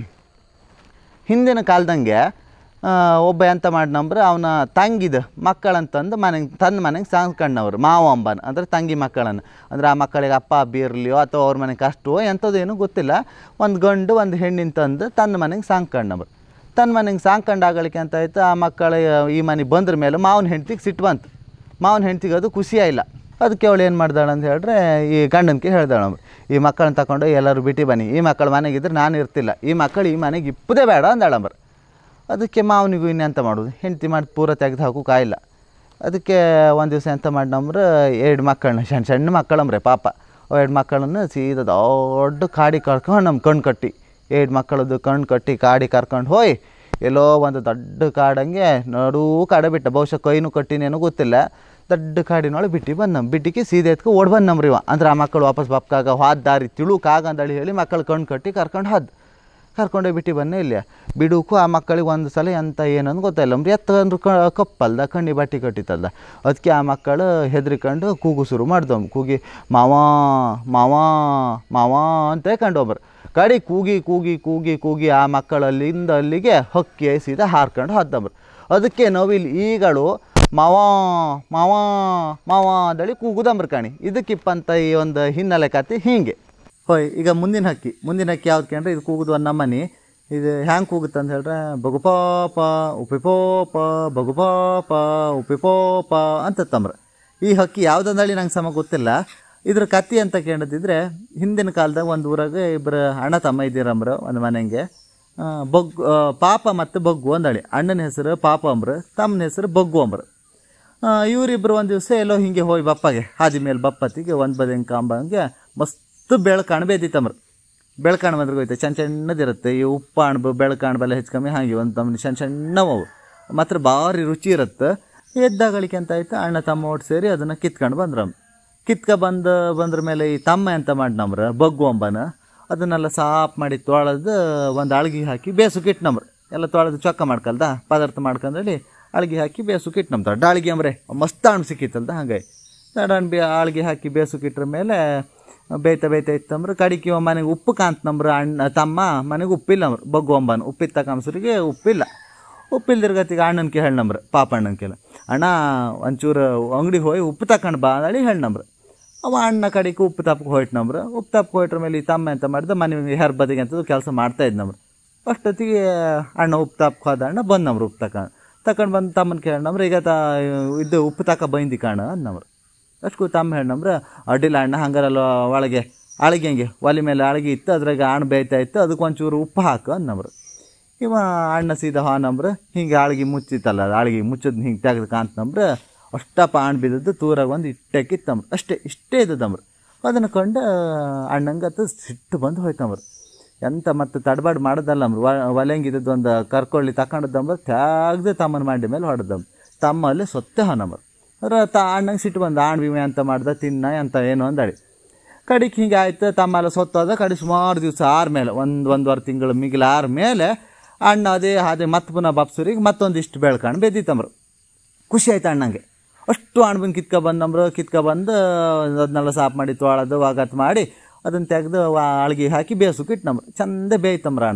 [SPEAKER 1] ಹಿಂದಿನ ಕಾಲದಂಗೆ ಆ, ಒಬ್ಬ ಎಂತ ಮಾಡಿನಂಬ್ರೆ ಅವನ ತಂಗಿದ ಮಕ್ಕಳಂತಂದು ಮನೆಗೆ ತನ್ನ ಮನೆಗೆ ಸಾಂಸ್ಕೊಂಡವ್ರು ಮಾವ ಅಂಬನ ಅಂದರೆ ತಂಗಿ ಮಕ್ಕಳನ್ನು ಅಂದರೆ ಆ ಮಕ್ಕಳಿಗೆ ಅಪ್ಪ ಅಬ್ಬಿ ಇರಲಿಯೋ ಅಥವಾ ಅವ್ರ ಮನೆಗೆ ಕಷ್ಟವೋ ಎಂಥದ್ದು ಏನೂ ಗೊತ್ತಿಲ್ಲ ಒಂದು ಗಂಡು ಒಂದು ಹೆಣ್ಣಿನ ತಂದು ತನ್ನ ಮನೆಗೆ ಸಾಂಕೊಂಡವ್ರು ತನ್ನ ಮನೆಗೆ ಸಾಂಕೊಂಡಾಗಳಿಕೆ ಅಂತ ಆಯ್ತು ಆ ಮಕ್ಕಳ ಈ ಮನೆಗೆ ಬಂದ್ರ ಮೇಲೆ ಮಾವನ ಹೆಂಡ್ತಿಗೆ ಸಿಟ್ಟು ಬಂತು ಮಾವನ ಹೆಂಡ್ತಿಗೆ ಅದು ಖುಷಿಯಾಯಿಲ್ಲ ಅದಕ್ಕೆ ಅವಳು ಏನು ಮಾಡ್ದಾಳೆ ಅಂತ ಹೇಳಿದ್ರೆ ಈ ಗಂಡನ್ಗೆ ಹೇಳ್ದಾಳೆ ಅವ್ಳು, ಈ ಮಕ್ಕಳನ್ನ ತಗೊಂಡು ಎಲ್ಲರೂ ಬಿಟ್ಟು ಬನ್ನಿ ಈ ಮಕ್ಕಳ ಮನೆಗಿದ್ರೆ ನಾನು ಇರ್ತಿಲ್ಲ ಈ ಮಕ್ಕಳು ಈ ಮನೆಗೆ ಇಪ್ಪದೇ ಬೇಡ ಅಂದಾಳಂಬರ್ ಅದಕ್ಕೆ ಮಾವನಿಗೂ ಇನ್ನೆಂತ ಮಾಡೋದು ಹೆಂಡ್ತಿ ಮಾಡಿ ಪೂರ ತೆಗೆದು ಹಾಕೋಕ್ಕಾಗಿಲ್ಲ ಅದಕ್ಕೆ ಒಂದು ದಿವಸ ಎಂತ ಮಾಡಿನಂಬ್ರೆ ಎರಡು ಮಕ್ಕಳನ್ನ ಸಣ್ಣ ಸಣ್ಣ ಮಕ್ಕಳಂಬ್ರೆ ಪಾಪ ಅವು ಎರಡು ಮಕ್ಕಳನ್ನು ಸೀದಾ ದೊಡ್ಡ ಕಾಡಿ ಕರ್ಕೊಂಡು ನಮ್ಮ ಕಣ್ಣು ಕಟ್ಟಿ ಎರಡು ಮಕ್ಕಳದ್ದು ಕಣ್ಣು ಕಟ್ಟಿ ಕಾಡಿ ಕರ್ಕೊಂಡು ಹೋಯ್ ಎಲ್ಲೋ ಒಂದು ದೊಡ್ಡ ಕಾಡಂಗೆ ನಡೂ ಕಾಡ ಬಿಟ್ಟ ಬಹುಶಃ ಕೈನೂ ಕಟ್ಟಿನೇನೋ ಗೊತ್ತಿಲ್ಲ ದೊಡ್ಡ ಕಾಡಿನೊಳಗೆ ಬಿಟ್ಟು ಬಂದು ಬಿಟ್ಟಿಗೆ ಸೀದೆ ಎತ್ಕೊ ಓಡ್ ಬಂದು ನಮ್ರಿ ಇವ ಅಂದ್ರೆ ಆ ಮಕ್ಕಳು ವಾಪಸ್ ಬಪ್ಕಾಗ ಹಾದ್ ದಾರಿ ತಿಳುಕಾಗ ಅಂತೇಳಿ ಹೇಳಿ ಮಕ್ಕಳು ಕಣ್ಣು ಕಟ್ಟಿ ಕರ್ಕೊಂಡು ಹಾದ್ ಕರ್ಕೊಂಡೋಗಿ ಬಿಟ್ಟು ಬನ್ನಿ ಇಲ್ಲಿ ಬಿಡುಕು ಆ ಮಕ್ಕಳಿಗೆ ಒಂದು ಸಲ ಎಂತ ಏನಂದು ಗೊತ್ತಾಯಿಲ್ಲ ಅಂದ್ರೆ ಎತ್ತಂದ್ರು ಕ ಕಪ್ಪಲ್ದ ಕಣ್ಣಿ ಬಟ್ಟೆ ಕಟ್ಟಿತ್ತಲ್ದ ಅದಕ್ಕೆ ಆ ಮಕ್ಕಳು ಹೆದರಿಕೊಂಡು ಕೂಗು ಶುರು ಮಾಡ್ದವ್ ಕೂಗಿ ಮಾವಾ ಮಾವಾ ಮಾವಾ ಅಂತ ಕಂಡೊಬ್ರು ಕಡಿ ಕೂಗಿ ಕೂಗಿ ಕೂಗಿ ಕೂಗಿ ಆ ಮಕ್ಕಳು ಅಲ್ಲಿಂದ ಅಲ್ಲಿಗೆ ಹಕ್ಕಿ ಸೀದಾ ಹಾರ್ಕೊಂಡು ಹದ್ದವ್ರು ಅದಕ್ಕೆ ನವಿಲ್ ಈಗಳು ಮಾವಾ ಮಾವಾ ಮಾವಾ ಅಂತೇಳಿ ಕೂಗುದಂಬ್ರ ಕಾಣಿ ಇದಕ್ಕಿಪ್ಪಂತ ಈ ಒಂದು ಹಿನ್ನೆಲೆ ಕತೆ ಹೀಗೆ ಹೋಯ್ ಈಗ ಮುಂದಿನ ಹಕ್ಕಿ ಮುಂದಿನ ಹಕ್ಕಿ ಯಾವ್ದು ಕೇಂದ್ರೆ ಇದು ಕೂಗುದು ಒಂದು ನಮ್ಮನಿ ಇದು ಹ್ಯಾಂಗೆ ಕೂಗುತ್ತೆ ಅಂತ ಹೇಳಿದ್ರೆ ಬಗುಪಾಪ ಉಪಿಪೋಪ ಬಗುಪಾಪ ಉಪಿಪೋಪ ಅಂತ ತಂಬ್ರ ಈ ಹಕ್ಕಿ ಯಾವುದಂದಳಿ ನಂಗೆ ಸಮ ಗೊತ್ತಿಲ್ಲ ಇದ್ರ ಕತ್ತಿ ಅಂತ ಕೇಳಿದ್ರೆ ಹಿಂದಿನ ಕಾಲದಾಗ ಒಂದು ಊರಾಗ ಇಬ್ಬರು ಅಣ್ಣ ತಮ್ಮ ಇದ್ದೀರಂಬ್ರ ಒಂದು ಮನೆಗೆ ಆ, ಬೊಗ್ಗು ಆ, ಪಾಪ ಮತ್ತು ಬೊಗ್ಗು ಅಂದಳಿ ಅಣ್ಣನ ಹೆಸರು ಪಾಪ ಅಂಬ್ರ ತಮ್ಮನ ಹೆಸರು ಬೊಗ್ಗು ಅಂಬ್ರ ಇವರಿಬ್ಬರು ಒಂದು ದಿವಸ ಎಲ್ಲೋ ಹಿಂಗೆ ಹೋಗಿ ಬಪ್ಪಗೆ ಹಾದಿ ಮೇಲೆ ಬಪ್ಪತ್ತಿಗೆ ಒಂದು ಬದಿ ಕಾಂಬಂಗೆ ಮಸ್ತ್ ಬೆಳಕಾಣ್ ಬೇದಿತ್ತಮ್ರ ಬೆಳಕಾಣ್ ಬಂದ್ರೆ ಹೋಯ್ತು ಸಣ್ಣ ಸಣ್ಣದಿರುತ್ತೆ ಈ ಉಪ್ಪು ಅಣ್ಬು ಬೆಳಕಾಣ್ ಬೆಲ್ಲ ಹೆಚ್ಚು ಕಮ್ಮಿ ಹಾಗೆ ಒಂದು ತಮ್ಮ ಸಣ್ಣ ಸಣ್ಣವು ಅವು ಮಾತ್ರ ಭಾರಿ ರುಚಿ ಇರುತ್ತೆ ಎದ್ದಾಗಳಿಕೆ ಅಂತ ಆಯ್ತು ಅಣ್ಣ ತಮ್ಮ ಒಟ್ಟು ಸೇರಿ ಅದನ್ನು ಕಿತ್ಕೊಂಡು ಬಂದ್ರಮ್ ಕಿತ್ಕ ಬಂದು ಬಂದ್ರ ಮೇಲೆ ಈ ತಮ್ಮ ಎಂತ ಮಾಡ್ನಮ್ರ ಬಗ್ಗು ಅಂಬನ ಅದನ್ನೆಲ್ಲ ಸಾಫ್ ಮಾಡಿ ತೊಳೆದು ಒಂದು ಅಳ್ಗಿ ಹಾಕಿ ಬೇಸುಕ್ ಇಟ್ನಮ್ರ ಎಲ್ಲ ತೊಳೆದು ಚೊಕ್ಕ ಮಾಡ್ಕಲ್ದ ಪದಾರ್ಥ ಮಾಡ್ಕೊಂಡ್ರಲ್ಲಿ ಅಳ್ಗಿ ಹಾಕಿ ಬೇಸುಕ್ ಇಟ್ನಮ್ ದೊಡ್ಡ ಅಳ್ಗಿ ಅಂಬ್ರೆ ಮಸ್ತ್ ಹಣ್ಣು ಸಿಕ್ಕಿತ್ತಲ್ದ ಹಂಗೆ ದೊಡ್ಡ ಹಣ್ಣು ಬೇ ಅಳ್ಗಿ ಹಾಕಿ ಬೇಸುಕ್ ಇಟ್ರ ಮೇಲೆ ಬೇಯ್ತಾ ಬೇಯ್ತಾ ಇತ್ತಂದ್ರೆ ಕಡಿಕೆ ಮನೆಗೆ ಉಪ್ಪು ಕಾಂತನಂಬ್ರ ಅಣ್ಣ ತಮ್ಮ ಮನೆಗೆ ಉಪ್ಪಿಲ್ಲ ಅಂಬ್ರ ಬಗ್ಗು ಅಂಬನ ಉಪ್ಪಿತ್ತ ಕಂಸರಿಗೆ ಉಪ್ಪಿಲ್ಲ ಉಪ್ಪಿಲ್ದಿರ್ಗತಿಗೆ ಅಣ್ಣನ್ಕೆ ಹೇಳ್ನಂಬ್ರ ಪಾಪ ಅಣ್ಣನ್ಕೆಲ್ಲ ಅಣ್ಣ ಒಂಚೂರು ಅಂಗಡಿಗೆ ಹೋಗಿ ಉಪ್ಪು ತಕೊಂಡು ಬಾ ಅಂದೇಳಿ ಹೇಳ್ನಂಬ್ರ ಅವ ಅಣ್ಣ ಕಡೆಗೆ ಉಪ್ಪು ತಪ್ಪಕ್ಕೆ ಹೋಯ್ಟ್ನಂಬ್ರ ಉಪ್ಪು ತಪ್ಪಕ್ಕೆ ಹೋಯ್ಟ್ರ ಮೇಲೆ ಈ ತಮ್ಮ ಎಂತ ಮಾಡಿದ ಮನೆ ಹೆರ್ ಬದಿಗೆ ಅಂತದ್ದು ಕೆಲಸ ಮಾಡ್ತಾ ಇದ್ನಂಬ್ರ ಅಷ್ಟೊತ್ತಿಗೆ ಅಣ್ಣ ಉಪ್ಪು ತಪ್ಪಕ್ಕೆ ಹೋದ ಅಣ್ಣ ಬಂದಮ್ರ ಉಪ್ಪು ತಕೊಂಡು ತಕೊಂಡು ಬಂದು ತಮ್ಮನ ಕೇಳನಂಬ್ರ ಈಗ ತ ಇದು ಉಪ್ಪು ತಕ ಬೈಂದಿ ಕಾಣ ಅಂದಮ್ರ ಅಷ್ಟು ತಮ್ಮ ಹೇಳ್ನಂಬ್ರ ಅಡ್ಡಿಲ್ಲ ಅಣ್ಣ ಹಂಗಾರಲ್ಲ ಒಳಗೆ ಅಳಿಗೆ ಹಂಗೆ ಒಲೆ ಮೇಲೆ ಅಳಿಗೆ ಇತ್ತು ಅದ್ರಾಗ ಹಣ್ಣು ಬೇಯ್ತಾ ಇತ್ತು ಅದಕ್ಕೆ ಒಂಚೂರು ಉಪ್ಪು ಹಾಕು ಅಂದಮ್ರ ಇವ ಅಣ್ಣ ಸೀದಾ ಹಾನಂಬ್ರ ಹಿಂಗೆ ಆಳ್ಗಿ ಮುಚ್ಚಿತ್ತಲ್ಲ ಅದು ಆಳ್ಗಿ ಮುಚ್ಚೋದು ಹಿಂಗೆ ತೆಗೆದು ಕಾಂತಂಬ್ರ ಅಷ್ಟಪ್ಪ ಹಣ್ಣು ಬಿದ್ದದ್ದು ತೂರಾಗ ಒಂದು ಇಟ್ಟೆ ಕಿತ್ತಂಬ್ರ ಅಷ್ಟೇ ಇಷ್ಟೇ ಇದ್ದದಂಬ್ರ ಅದನ್ನು ಕಂಡು ಅಣ್ಣಂಗೆ ಅದು ಸಿಟ್ಟು ಬಂದು ಹೋಯ್ತಂಬ್ರ ಎಂತ ಮತ್ತೆ ತಡಬಾಡು ಮಾಡೋದಲ್ಲಂಬ್ರ ಒಲೆಂಗಿದ್ದದ್ದು ಒಂದು ಕರ್ಕೊಳ್ಳಿ ತಗೊಂಡದಂಬ್ರ ತ್ಯಾಗ್ದೆ ತಮ್ಮನ ಮಾಡಿ ಮೇಲೆ ಹೊಡೆದಂ ತಮ್ಮ ಅಲ್ಲಿ ಸೊತ್ತೆ ಹಾನಂಬ್ರ ಅದ್ರ ತ ಅಣ್ಣಂಗೆ ಸಿಟ್ಟು ಬಂದು ಆಣ್ ವಿಮೆ ಅಂತ ಮಾಡ್ದ ತಿನ್ನ ಅಂತ ಏನು ಅಂದಳಿ ಕಡಿಗೆ ಹಿಂಗೆ ಆಯ್ತು ತಮ್ಮೆಲ್ಲ ಸೊತ್ತೋದ ಕಡೆ ಸುಮಾರು ದಿವಸ ಆರ್ಮೇಲೆ ಒಂದು ಒಂದುವರೆ ತಿಂಗಳು ಮಿಗಿಲು ಆರ್ಮೇಲೆ ಅಣ್ಣ ಅದೇ ಅದೇ ಮತ್ತೆ ಪುನಃ ಬಾಪ್ಸೂರಿಗೆ ಮತ್ತೊಂದಿಷ್ಟು ಬೆಳ್ಕೊಂಡು ಬೆದ್ದಿತ್ತಂಬ್ರು ಖುಷಿ ಆಯ್ತು ಅಣ್ಣಂಗೆ ಅಷ್ಟು ಹಣ್ಣು ಬಂದು ಕಿತ್ಕೊ ಬಂದಂಬ್ರು ಕಿತ್ಕೊ ಬಂದು ಅದನ್ನೆಲ್ಲ ಸಾಫ್ ಮಾಡಿ ತೊಳೆದು ವಾಗತ್ ಮಾಡಿ ಅದನ್ನು ತೆಗೆದು ಅಳ್ಗಿ ಹಾಕಿ ಬೇಸುಕ್ಕೆ ಇಟ್ನಂಬ್ರು ಚಂದ ಬೇಯ್ತಂಬ್ರ ಹಣ್ಣು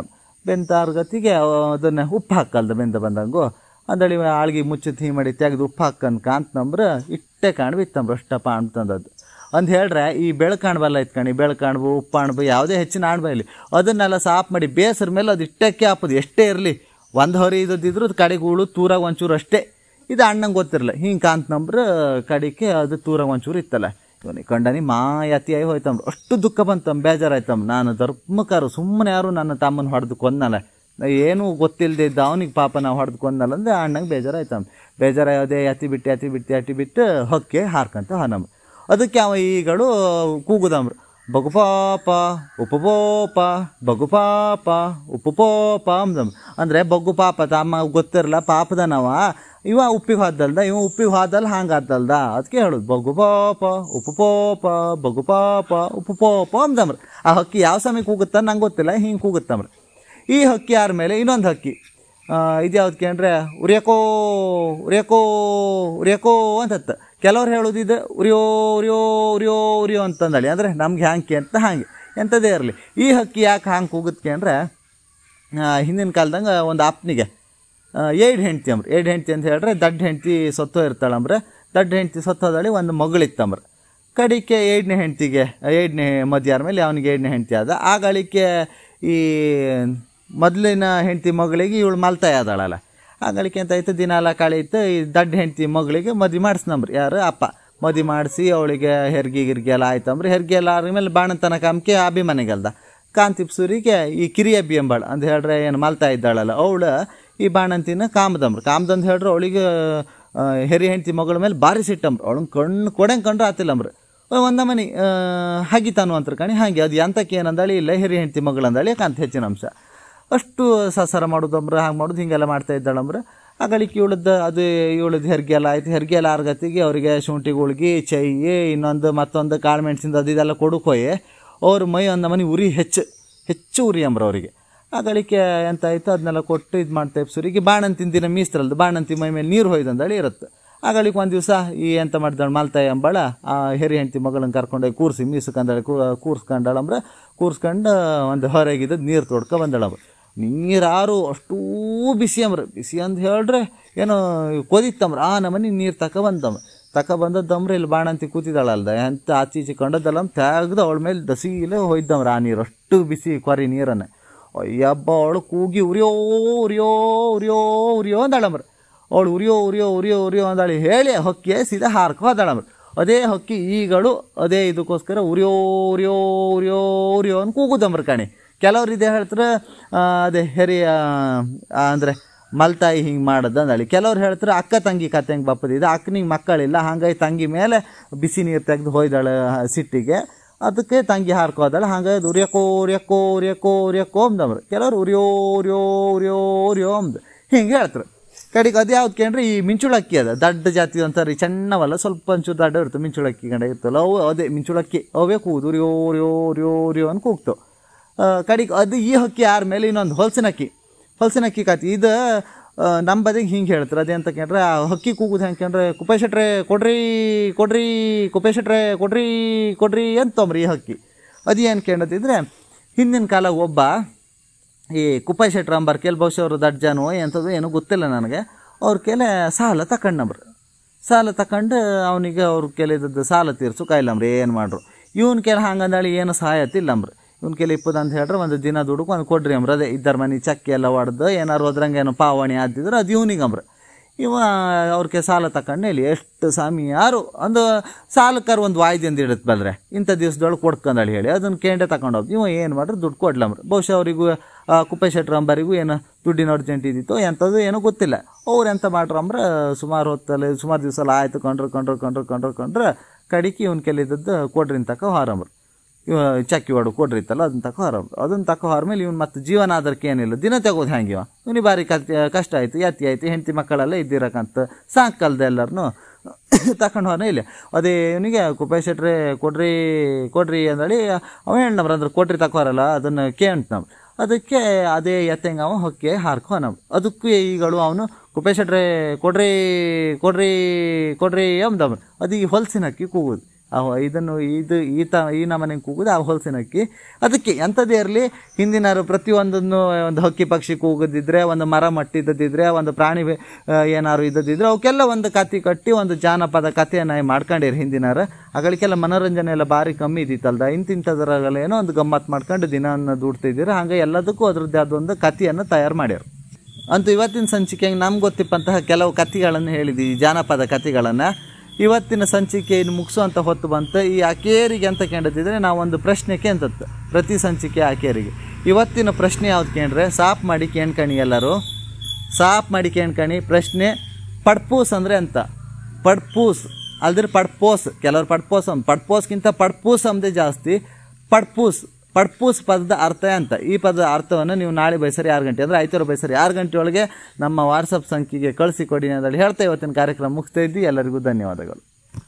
[SPEAKER 1] ಬೆಂತಾರ ಗತಿಗೆ ಅದನ್ನು ಉಪ್ಪು ಹಾಕಲ್ದ ಬೆಂದ ಬಂದಂಗು ಅಂದಳಿ ಆಳ್ಗಿ ಮುಚ್ಚಿ ಹೀ ಮಾಡಿ ತೆಗೆದು ಉಪ್ಪು ಹಾಕನ್ ಕಾಂತ ನಂಬ್ರ ಇಟ್ಟೆ ಕಾಣ್ಬಿತ್ತಂಬ್ರ ಅಷ್ಟಪ್ಪ ಅಂತಂದದ್ದು ಅಂದ್ ಹೇಳ್ರೆ ಈ ಬೆಳ್ಕಾಣ್ಬಲ್ಲ ಇತ್ಕಣಿ ಬೆಳ್ಕಾಣ್ಬು ಉಪ್ಪು ಅಣ್ಬು ಯಾವುದೇ ಹೆಚ್ಚಿನ ಅಣ್ಬ ಇಲ್ಲಿ ಅದನ್ನೆಲ್ಲ ಸಾಫ್ ಮಾಡಿ ಬೇಸರ ಮೇಲೆ ಅದು ಇಟ್ಟಕ್ಕೆ ಹಾಕೋದು ಎಷ್ಟೇ ಇರಲಿ ಒಂದು ಹೊರಿ ಇದ್ದಿದ್ರು ಅದು ಕಡೆಗೆ ಉಳು ತೂರಾಗ ಒಂಚೂರು ಅಷ್ಟೇ ಇದು ಅಣ್ಣಂಗೆ ಗೊತ್ತಿರಲ್ಲ ಹಿಂಗೆ ಕಾಂತ ನಂಬ್ರ ಕಡೆಗೆ ಅದು ತೂರಾಗ ಒಂಚೂರು ಇತ್ತಲ್ಲ ಇವನಿಗೆ ಕಂಡನಿ ಮಾ ಯತಿಯಾಗಿ ಹೋಯ್ತಂಬ್ರು ಅಷ್ಟು ದುಃಖ ಬಂತಮ್ಮ ಬೇಜಾರಾಯ್ತಮ್ಮ ನಾನು ಧರ್ಮಕಾರ ಸುಮ್ಮನೆ ಯಾರು ನನ್ನ ತಮ್ಮನ ಹೊಡೆದು ಕೊಂದಲ್ಲ ಏನೂ ಗೊತ್ತಿಲ್ಲದೆ ಇದ್ದ ಅವನಿಗೆ ಪಾಪ ನಾವು ಹೊಡೆದು ಕೊಂದಲ್ಲ ಅಂದ್ರೆ ಅಣ್ಣಂಗೆ ಬೇಜಾರಾಯ್ತಮ್ಮ ಬೇಜಾರಾಯೋದೆ ಯತಿ ಬಿಟ್ಟು ಯತಿ ಬಿಟ್ಟು ಯತಿ ಬಿಟ್ಟು ಹೊಕ್ಕೆ ಹಾರ್ಕಂತ ಹೊನಮ್ಮ ಅದಕ್ಕೆ ಅವ ಈಗಳು ಕೂಗುದಮ್ರು ಬಗುಪಾಪ ಉಪಪೋಪ ಬಗುಪಾಪ ಉಪಪೋಪ ಅಂದಮ್ ಅಂದರೆ ಬಗ್ಗು ಪಾಪ ತಮ್ಮ ಗೊತ್ತಿರಲ್ಲ ಪಾಪದನವ ಇವ ಉಪ್ಪಿಗೆ ಹೋದಲ್ದ ಇವ ಉಪ್ಪಿಗೆ ಹೋದಲ್ಲ ಹಂಗೆ ಆದಲ್ದ ಅದಕ್ಕೆ ಹೇಳೋದು ಬಗುಪಾಪ ಉಪಪೋಪ ಬಗುಪಾಪ ಉಪಪೋಪ ಅಂದಮ್ರು ಆ ಹಕ್ಕಿ ಯಾವ ಸಮಯ ಕೂಗುತ್ತ ನಂಗೆ ಗೊತ್ತಿಲ್ಲ ಹಿಂಗೆ ಕೂಗುತ್ತಮ್ರು ಈ ಹಕ್ಕಿ ಯಾರ ಮೇಲೆ ಇನ್ನೊಂದು ಹಕ್ಕಿ ಇದು ಯಾವ್ದು ಕೇಂದ್ರೆ ಉರಿಯಕೋ ಉರಿಯಕೋ ಉರಿಯಕೋ ಅಂತತ್ತ ಕೆಲವ್ರು ಹೇಳೋದು ಇದು ಉರಿಯೋ ಉರಿಯೋ ಉರಿಯೋ ಉರಿಯೋ ಅಂತಂದಳಿ ಅಂದರೆ ನಮ್ಗೆ ಹ್ಯಾಂಗೆ ಅಂತ ಹಾಗೆ ಎಂಥದ್ದೇ ಇರಲಿ ಈ ಹಕ್ಕಿ ಯಾಕೆ ಹಂಗೆ ಕೂಗುತ್ತೆ ಅಂದ್ರೆ ಹಿಂದಿನ ಕಾಲದಂಗೆ ಒಂದು ಆಪ್ನಿಗೆ ಏಡ್ ಹೆಂಡ್ತಿ ಅಂಬ್ರಿ ಏಡ್ ಹೆಂಡ್ತಿ ಅಂತ ಹೇಳ್ರೆ ದಡ್ಡ ಹೆಂಡ್ತಿ ಸೊತ್ತೋ ಇರ್ತಾಳಂಬ್ರೆ ದಡ್ಡ ಹೆಂಡ್ತಿ ಸತ್ತೋದಳಿ ಒಂದು ಮಗಳಿತ್ತಂಬ್ರೆ ಕಡಿಕೆ ಏಡನೇ ಹೆಂಡ್ತಿಗೆ ಏಡನೇ ಮದ್ಯಾರ ಮೇಲೆ ಅವನಿಗೆ ಏಡನೇ ಹೆಂಡ್ತಿ ಆದ ಆಗಳಿಕೆ ಈ ಮೊದಲಿನ ಹೆಂಡ್ತಿ ಮಗಳಿಗೆ ಇವಳು ಮಲ್ತಾಯ ಆದಾಳಲ್ಲ ಆಗಳಿಕೆ ಅಂತ ಆಯ್ತು ದಿನ ಎಲ್ಲ ಕಳೀತು ಈ ದಡ್ಡ ಹೆಂಡ್ತಿ ಮಗಳಿಗೆ ಮದ್ವೆ ಮಾಡಿಸ್ನಂಬ್ರಿ ಯಾರು ಅಪ್ಪ ಮದ್ವೆ ಮಾಡಿಸಿ ಅವಳಿಗೆ ಹೆರ್ಗಿ ಗಿರ್ಗಿ ಎಲ್ಲ ಆಯ್ತಂಬ್ರಿ ಹೆರ್ಗಿ ಎಲ್ಲ ಆದ್ಮೇಲೆ ಬಾಣಂತನ ಕಾಮಕ್ಕೆ ಅಭಿಮನೆಗಲ್ದ ಕಾಂತಿಪ್ಸೂರಿಗೆ ಈ ಕಿರಿಯಬ್ಬಿ ಎಂಬಾಳು ಅಂತ ಹೇಳ್ರೆ ಏನು ಮಲ್ತಾ ಇದ್ದಾಳಲ್ಲ ಅವಳು ಈ ಬಾಣಂತಿನ ಕಾಮದಂಬ್ರು ಕಾಮದಂದು ಹೇಳ್ರೆ ಅವಳಿಗೆ ಹೆರಿ ಹೆಂಡ್ತಿ ಮಗಳ ಮೇಲೆ ಭಾರಿ ಸಿಟ್ಟಂಬ್ರು ಅವಳನ್ನ ಕಣ್ಣು ಕೊಡಂಗೆ ಕಂಡ್ರೆ ಆತಿಲ್ಲಂಬ್ರು ಒಂದ ಮನಿ ಹಾಗಿತಾನು ಅಂತ ಕಣಿ ಹಾಗೆ ಅದು ಎಂತಕ್ಕೆ ಏನಂದಳಿ ಇಲ್ಲ ಹಿರಿ ಹೆಂಡ್ತಿ ಮಗಳಂದಳಿ ಕಾಂತ ಹೆಚ್ಚಿನ ಅಂಶ ಅಷ್ಟು ಸಸಾರ ಮಾಡೋದಂಬ್ರ ಹಾಗೆ ಮಾಡೋದು ಹಿಂಗೆಲ್ಲ ಮಾಡ್ತಾ ಇದ್ದಾಳಂಬ್ರ ಆಗಳಿಕೆ ಇವಳದ್ದು ಅದು ಇವಳದ್ದು ಹೆರಿಗೆ ಎಲ್ಲ ಆಯ್ತು ಹೆರಿಗೆ ಎಲ್ಲ ಆರ್ಗತಿಗೆ ಅವರಿಗೆ ಶುಂಠಿ ಗುಳ್ಗಿ ಚೈ ಇನ್ನೊಂದು ಮತ್ತೊಂದು ಕಾಳು ಮೆಣಸಿಂದ ಅದು ಇದೆಲ್ಲ ಕೊಡುಕೋಯೆ ಅವ್ರ ಮೈ ಒಂದು ಮನೆ ಉರಿ ಹೆಚ್ಚು ಹೆಚ್ಚು ಉರಿ ಅಂಬ್ರ ಅವರಿಗೆ ಆಗಳಿಕೆ ಎಂತ ಆಯ್ತು ಅದನ್ನೆಲ್ಲ ಕೊಟ್ಟು ಇದು ಮಾಡ್ತಾ ಇಪ್ಸೂರಿಗೆ ಬಾಣಂತಿನ ದಿನ ಮೀಸ್ತರಲ್ದು ಬಾಣಂತಿ ಮೈ ಮೇಲೆ ನೀರು ಹೊಯ್ದಂದಳಿ ಇರುತ್ತೆ ಆಗಳಿಕೆ ಒಂದು ದಿವಸ ಈ ಎಂತ ಮಾಡಿದಳು ಮಾಲ್ತಾಯಿ ಅಂಬಾಳ ಆ ಹೆರಿ ಹೆಂಡ್ತಿ ಮಗಳನ್ನ ಕರ್ಕೊಂಡೋಗಿ ಕೂರಿಸಿ ಮೀಸ್ಕಂದಳೆ ಕೂರ್ಸ್ಕೊಂಡಳಂಬ್ರ ಕೂರ್ಸ್ಕೊಂಡು ಒಂದು ಹೊರಗಿದ್ದದ್ದು ನೀರು ತೊಡ್ಕೊ ಬಂದಳಂಬ್ರ ನೀರಾರು ಅಷ್ಟೂ ಬಿಸಿ ಅಂಬ್ರ ಬಿಸಿ ಅಂತ ಹೇಳ್ರೆ ಏನೋ ಕೊದಿತ್ತಂಬ್ರ ಆ ನಮನಿ ನೀರು ತಕ ಬಂದಮ್ಮ ತಕ ಬಂದದ್ದಮ್ರ ಇಲ್ಲಿ ಬಾಣಂತಿ ಕೂತಿದ್ದಾಳಲ್ದ ಎಂತ ಆಚೆ ಈಚೆ ಕಂಡದ್ದಲ್ಲ ತೆಗ್ದು ಅವಳ ಮೇಲೆ ದಸೀಲೆ ಹೋಯ್ದಮ್ರ ಆ ನೀರು ಅಷ್ಟು ಬಿಸಿ ಕೊರಿ ನೀರನ್ನು ಅಯ್ಯಬ್ಬ ಅವಳು ಕೂಗಿ ಉರಿಯೋ ಉರಿಯೋ ಉರಿಯೋ ಉರಿಯೋ ಅಂದಾಳಂಬ್ರ ಅವಳು ಉರಿಯೋ ಉರಿಯೋ ಉರಿಯೋ ಉರಿಯೋ ಅಂದಾಳಿ ಹೇಳಿ ಹೊಕ್ಕಿ ಸೀದಾ ಹಾರ್ಕೊ ಹೋದಾಳಂಬ್ರ ಅದೇ ಹೊಕ್ಕಿ ಈಗಳು ಅದೇ ಇದಕ್ಕೋಸ್ಕರ ಉರಿಯೋ ಉರಿಯೋ ಉರಿಯೋ ಉರಿಯೋ ಅಂತ ಕೂಗುದಂಬ್ರ ಕಣಿ ಕೆಲವ್ರು ಇದೇ ಹೇಳ್ತಾರೆ ಅದೇ ಹೆರಿ ಅಂದರೆ ಮಲ್ತಾಯಿ ಹಿಂಗೆ ಮಾಡೋದು ಅಂದಳಿ ಕೆಲವ್ರು ಹೇಳ್ತಾರೆ ಅಕ್ಕ ತಂಗಿ ಕತೆ ಹೆಂಗೆ ಬಪ್ಪದಿದೆ ಅಕ್ಕನಿಗೆ ಮಕ್ಕಳಿಲ್ಲ ಹಾಗಾಗಿ ತಂಗಿ ಮೇಲೆ ಬಿಸಿ ನೀರು ತೆಗೆದು ಹೋಯ್ದಾಳೆ ಸಿಟ್ಟಿಗೆ ಅದಕ್ಕೆ ತಂಗಿ ಹಾರ್ಕೋದಾಳೆ ಹಾಗಾಗಿ ಉರಿಯಕೋ ಉರಿಯಕೋ ಉರಿಯಕೋ ಉರಿಯಕೋ ಅಂದಮ್ರು ಕೆಲವ್ರು ಉರಿಯೋ ಉರಿಯೋ ಉರಿಯೋ ಉರಿಯೋ ಅಂದು ಹಿಂಗೆ ಹೇಳ್ತಾರೆ ಕಡೆಗೆ ಅದು ಯಾವ್ದು ಕೇಂದ್ರೆ ಈ ಮಿಂಚುಳಕ್ಕಿ ಅದ ದಡ್ಡ ಜಾತಿ ಅಂತಾರೆ ಚೆನ್ನವಲ್ಲ ಸ್ವಲ್ಪ ಒಂಚೂರು ದಡ್ಡ ಇರುತ್ತೆ ಮಿಂಚುಳಕ್ಕಿ ಗಂಡ ಇರ್ತಲ್ಲ ಅವು ಅದೇ ಮಿಂಚುಳಕ್ಕಿ ಅವೇ ಕೂಗುದು ಉರಿಯೋ ಉರಿಯೋ ಉರಿಯೋ ಉರಿಯೋ ಅಂತ ಕೂಗ್ತು ಕಡೆಗೆ ಅದು ಈ ಹಕ್ಕಿ ಯಾರ ಮೇಲೆ ಇನ್ನೊಂದು ಹೊಲಸಿನ ಅಕ್ಕಿ ಹೊಲಸಿನ ಅಕ್ಕಿ ಕಾತಿ ಇದು ನಮ್ಮ ಬದಿಗೆ ಹಿಂಗೆ ಹೇಳ್ತಾರೆ ಅದೇಂತ ಕೇಳ್ರೆ ಆ ಹಕ್ಕಿ ಕೂಗುದು ಹೆಂಗೆ ಕೇಳ್ರೆ ಕುಪೇಶಟ್ರೆ ಕೊಡ್ರಿ ಕೊಡ್ರಿ ಕುಪೇಶಟ್ರೆ ಕೊಡ್ರಿ ಕೊಡ್ರಿ ಅಂತಂಬ್ರಿ ಈ ಹಕ್ಕಿ ಅದು ಏನು ಕೇಳತ್ತಿದ್ರೆ ಹಿಂದಿನ ಕಾಲ ಒಬ್ಬ ಈ ಕುಪ್ಪ ಶೆಟ್ರ ಅಂಬರ್ ಕೆಲ್ ಬಹುಶಃ ಅವರು ದಡ್ಜಾನು ಎಂಥದ್ದು ಏನೂ ಗೊತ್ತಿಲ್ಲ ನನಗೆ ಅವ್ರ ಕೆಲೆ ಸಾಲ ತಕೊಂಡಂಬ್ರು ಸಾಲ ತಕೊಂಡು ಅವನಿಗೆ ಅವ್ರ ಕೆಲಿದದ್ದು ಸಾಲ ತೀರ್ಸು ಕಾಯಿಲ್ಲಂಬ್ರಿ ಏನು ಮಾಡ್ರು ಇವನ್ ಕೆಲ ಹಂಗಂದಾಳಿ ಏನು ಸಹಾಯತಿಲ್ಲಂಬ್ರಿ ಇವ್ನ ಕೆಲ ಇಪ್ಪದು ಅಂತ ಹೇಳ್ರೆ ಒಂದು ದಿನ ದುಡುಕು ಒಂದು ಕೊಡ್ರಿ ಅಂಬ್ರ ಅದೇ ಇದ್ದರ ಮನೆ ಚಕ್ಕಿ ಎಲ್ಲ ಹೊಡೆದು ಏನಾರು ಹೋದ್ರಂಗೆ ಏನೋ ಪಾವಣಿ ಆದಿದ್ರೆ ಅದು ಇವನಿಗೆ ಅಂಬ್ರ ಇವ ಅವ್ರಿಗೆ ಸಾಲ ತಗೊಂಡು ಇಲ್ಲಿ ಎಷ್ಟು ಸ್ವಾಮಿ ಯಾರು ಒಂದು ಸಾಲಕ್ಕಾರ ಒಂದು ವಾಯ್ದಿಂದ ಇಡತ್ತೆ ಬಲ್ರೆ ಇಂಥ ದಿವ್ಸದೊಳಗೆ ಕೊಡ್ಕೊಂಡಳಿ ಹೇಳಿ ಅದನ್ನು ಕೇಂಡೆ ತಗೊಂಡೋಗಿ ಇವ ಏನು ಮಾಡ್ರೆ ದುಡ್ಡು ಕೊಡ್ಲಂಬ್ರ ಬಹುಶಃ ಅವರಿಗೂ ಕುಪ್ಪೆ ಶೆಟ್ರ ಅಂಬರಿಗೂ ಏನು ದುಡ್ಡಿನ ಅರ್ಜೆಂಟ್ ಇದ್ದಿತ್ತು ಎಂಥದ್ದು ಏನೂ ಗೊತ್ತಿಲ್ಲ ಅವ್ರು ಎಂತ ಮಾಡ್ರಂಬ್ರ ಸುಮಾರು ಹೊತ್ತಲ್ಲಿ ಸುಮಾರು ದಿವಸ ಎಲ್ಲ ಆಯ್ತು ಕೊಂಡ್ರು ಕೊಂಡ್ರು ಕೊಂಡ್ರು ಕೊಂಡ್ರು ಕೊಂಡ್ರೆ ಕಡಿಕೆ ಇವ್ನ ಕೆಲಿದ್ದದ್ದು ಕೊಡ್ರಿನ ತಕ ಹಾರಂಬ್ರು ಇವ ಚಕ್ಕಿ ಹೊಡು ಕೊಡ್ರಿ ಇತ್ತಲ್ಲ ಅದನ್ನ ತಕೋ ಹೊರ ಅದನ್ನ ತಕೋ ಹೊರ ಮೇಲೆ ಇವ್ನು ಮತ್ತೆ ಜೀವನ ಆಧಾರಕ್ಕೆ ಏನಿಲ್ಲ ದಿನ ತೆಗೋದು ಹೆಂಗೆ ಇವ ಇವನಿಗೆ ಭಾರಿ ಕಷ್ಟ ಆಯಿತು ಯತಿ ಆಯ್ತು ಹೆಂಡತಿ ಮಕ್ಕಳೆಲ್ಲ ಇದ್ದಿರಕಂತ ಸಾಕಲ್ದ ಎಲ್ಲರನ್ನು ತಕೊಂಡು ಹೋನ ಇಲ್ಲ ಅದೇ ಇವನಿಗೆ ಕುಪೇ ಶೆಟ್ರೆ ಕೊಡ್ರಿ ಕೊಡ್ರಿ ಅಂದೇಳಿ ಅವ ಹೆಣ್ಣವ್ರು ಅಂದ್ರೆ ಕೊಡ್ರಿ ತಕೋರಲ್ಲ ಅದನ್ನು ಕೇಂಟ್ ನಾವು ಅದಕ್ಕೆ ಅದೇ ಎತ್ತಂಗ ಅವ ಹೊಕ್ಕೆ ಹಾರ್ಕೊ ನಾವು ಅದಕ್ಕೂ ಈಗಳು ಅವನು ಕುಪೇ ಶೆಟ್ರೆ ಕೊಡ್ರಿ ಕೊಡ್ರಿ ಕೊಡ್ರಿ ಅಂದವ್ ಅದು ಈ ಹೊಲಸಿನ ಅಕ್ಕಿ ಕೂಗುದು ಆ ಹೊ- ಇದನ್ನು ಇದು ಈ ತ ಈ ನಮನೆ ಕೂಗುದು ಆ ಹೊಲಸಿನ ಹಕ್ಕಿ ಅದಕ್ಕೆ ಎಂಥದ್ದೇ ಇರಲಿ ಹಿಂದಿನವರು ಪ್ರತಿಯೊಂದನ್ನು ಒಂದು ಹಕ್ಕಿ ಪಕ್ಷಿ ಕೂಗುದಿದ್ರೆ ಒಂದು ಮರ ಮಟ್ಟಿದ್ದದಿದ್ರೆ ಒಂದು ಪ್ರಾಣಿ ಬೆ- ಆ, ಏನಾದ್ರು ಇದ್ದದಿದ್ರೆ ಅವಕ್ಕೆಲ್ಲ ಒಂದು ಕತ್ತಿ ಕಟ್ಟಿ ಒಂದು ಜಾನಪದ ಕಥೆಯನ್ನು ಮಾಡ್ಕೊಂಡಿರಿ ಹಿಂದಿನವರು ಅಗಳಿಗೆಲ್ಲ ಮನೋರಂಜನೆ ಎಲ್ಲ ಭಾರಿ ಕಮ್ಮಿ ಇದ್ದಿತ್ತಲ್ದ ಇಂತಿಂಥದ್ರಾಗಲ್ಲ ಏನೋ ಒಂದು ಗಮ್ಮತ್ತು ಮಾಡ್ಕೊಂಡು ದಿನವನ್ನು ದುಡ್ತಿದ್ದೀರ ಹಾಗೆ ಎಲ್ಲದಕ್ಕೂ ಅದ್ರದ್ದೇ ಅದೊಂದು ಕಥೆಯನ್ನು ತಯಾರು ಮಾಡ್ಯಾರ ಅಂತೂ ಇವತ್ತಿನ ಸಂಚಿಕೆಗೆ ನಮ್ಗೆ ಗೊತ್ತಿಪ್ಪಂತಹ ಕೆಲವು ಕಥೆಗಳನ್ನು ಹೇಳಿದ್ವಿ ಜಾನಪದ ಕಥೆಗಳನ್ನು ಇವತ್ತಿನ ಸಂಚಿಕೆಯನ್ನು ಮುಗಿಸುವಂಥ ಹೊತ್ತು ಬಂತು ಈ ಆಕೇರಿಗೆ ಅಂತ ಕೇಳದಿದ್ರೆ ನಾವು ಒಂದು ಪ್ರಶ್ನೆ ಕೇಂತತ್ತು ಪ್ರತಿ ಸಂಚಿಕೆ ಆಕೇರಿಗೆ ಇವತ್ತಿನ ಪ್ರಶ್ನೆ ಯಾವ್ದು ಕೇಂದ್ರೆ ಸಾಪ್ ಮಾಡಿ ಕೇಳ್ಕಣಿ ಎಲ್ಲರೂ ಸಾಪ್ ಮಾಡಿ ಕೇಳ್ಕಣಿ ಪ್ರಶ್ನೆ ಪಡ್ಪೂಸ್ ಅಂದರೆ ಅಂತ ಪಡ್ಪೂಸ್ ಅಲ್ದ್ರೆ ಪಡ್ಪೋಸ್ ಕೆಲವ್ರು ಪಡ್ಪೋಸ್ ಅಂತ ಪಡ್ಪೋಸ್ಗಿಂತ ಪಡ್ಪೂಸ್ ಅಂದೇ ಜಾಸ್ತಿ ಪಡ್ಪೂಸ್ ಪಡ್ಪೂಸ್ ಪದದ ಅರ್ಥ ಅಂತ ಈ ಪದದ ಅರ್ಥವನ್ನು ನೀವು ನಾಳೆ ಬೈಸರಿ ಆರು ಗಂಟೆ ಅಂದರೆ ಆಯ್ತಾರು ಬೈಸರಿ ಆರು ಗಂಟೆ ಒಳಗೆ ನಮ್ಮ ವಾಟ್ಸಪ್ ಸಂಖ್ಯೆಗೆ ಕಳಿಸಿಕೊಡಿ ಅಂತ ಹೇಳ್ತಾ ಇವತ್ತಿನ ಕಾರ್ಯಕ್ರಮ ಮುಗಿಸ್ತಾ ಇದ್ವಿ ಎಲ್ಲರಿಗೂ ಧನ್ಯವಾದಗಳು